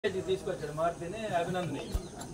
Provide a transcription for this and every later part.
తీసుకొచ్చాడు మారుతిని అభినందన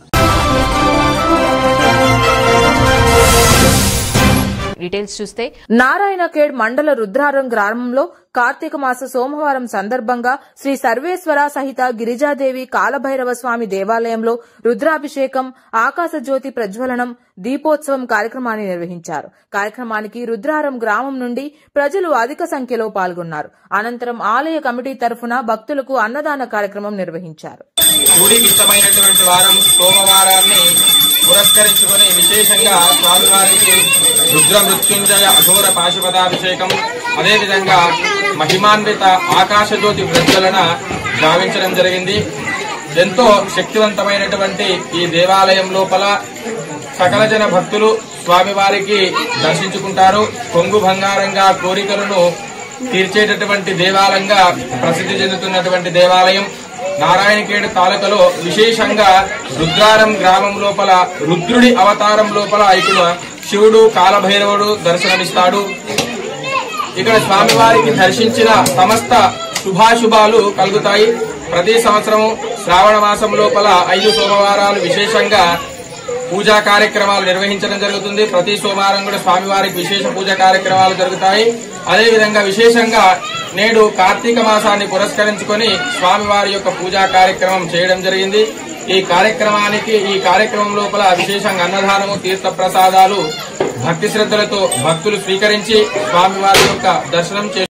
డీటెయిల్స్ చూస్తే నారాయణఖేడ్ మండల రుద్రారం గ్రామంలో కార్తీక మాస సోమవారం సందర్భంగా శ్రీ సర్వేశ్వర సహిత గిరిజాదేవి కాలభైరవ స్వామి దేవాలయంలో రుద్రాభిషేకం ఆకాశ జ్యోతి ప్రజ్వలనం దీపోత్సవం కార్యక్రమాన్ని నిర్వహించారు కార్యక్రమానికి రుద్రారం గ్రామం నుండి ప్రజలు అధిక సంఖ్యలో పాల్గొన్నారు అనంతరం ఆలయ కమిటీ తరఫున భక్తులకు అన్నదాన కార్యక్రమం నిర్వహించారు గుడికి ఇష్టమైనటువంటి వారం సోమవారాన్ని పురస్కరించుకొని విశేషంగా స్వామివారికి రుద్ర మృత్యుంజయ అఘోర పాశుపదాభిషేకం అదేవిధంగా మహిమాన్విత ఆకాశజ్యోతి ప్రజ్వలన గావించడం జరిగింది ఎంతో శక్తివంతమైనటువంటి ఈ దేవాలయం లోపల సకల జన భక్తులు స్వామివారికి దర్శించుకుంటారు కొంగు బంగారంగా కోరికలను తీర్చేటటువంటి దేవాలయంగా ప్రసిద్ధి చెందుతున్నటువంటి దేవాలయం నారాయణఖేడ్ తాలూకలో విశేషంగా రుద్రారం గ్రామం లోపల రుద్రుడి అవతారం లోపల ఇక్కడ శివుడు కాలభైరవుడు దర్శనమిస్తాడు ఇక్కడ స్వామివారికి దర్శించిన సమస్త శుభాశుభాలు కలుగుతాయి ప్రతి సంవత్సరం శ్రావణ మాసం లోపల ఐదు సోమవారాలు విశేషంగా పూజా కార్యక్రమాలు నిర్వహించడం జరుగుతుంది ప్రతి సోమవారం కూడా స్వామివారికి విశేష పూజా కార్యక్రమాలు జరుగుతాయి అదేవిధంగా విశేషంగా నేడు కార్తీక మాసాన్ని పురస్కరించుకొని స్వామివారి యొక్క పూజా కార్యక్రమం చేయడం జరిగింది ఈ కార్యక్రమానికి ఈ కార్యక్రమం లోపల విశేషంగా అన్నదానము తీర్థ ప్రసాదాలు భక్తి శ్రద్ధలతో భక్తులు స్వీకరించి స్వామివారి యొక్క దర్శనం చేస్తారు